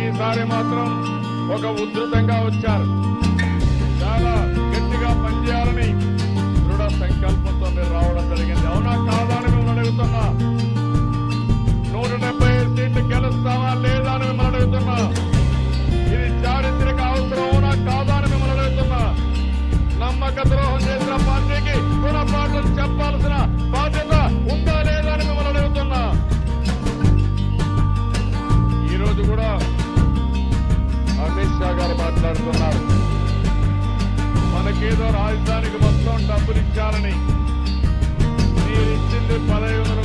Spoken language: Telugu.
ఈసారి మాత్రం ఒక ఉధృతంగా వచ్చారు చాలా గట్టిగా పనిచేయాలని దృఢ సంకల్పంతో మీరు రావడం జరిగింది అవునా కాదా అని మిమ్మల్ని అడుగుతున్నా నూట డెబ్బై ఐదు సీట్లు గెలుస్తావా లేదా అని మిమ్మల్ని అడుగుతున్నా ఇది చారిత్రక అవసరం అవునా కాదా అని మిమ్మల్ని అడుగుతున్నా నమ్మక ద్రోహం చేసిన పార్టీకి గుణపాఠం చెప్పాల్సిన బాధ్యత ఉందా లేదా అని మిమ్మల్ని అడుగుతున్నా ఈ రోజు కూడా అమిత్ షా గారు మాట్లాడుతున్నారు మనకేదో రాజధానికి మొత్తం డబ్బులు ఇచ్చారని మీరు ఇచ్చింది పదహైదు వందల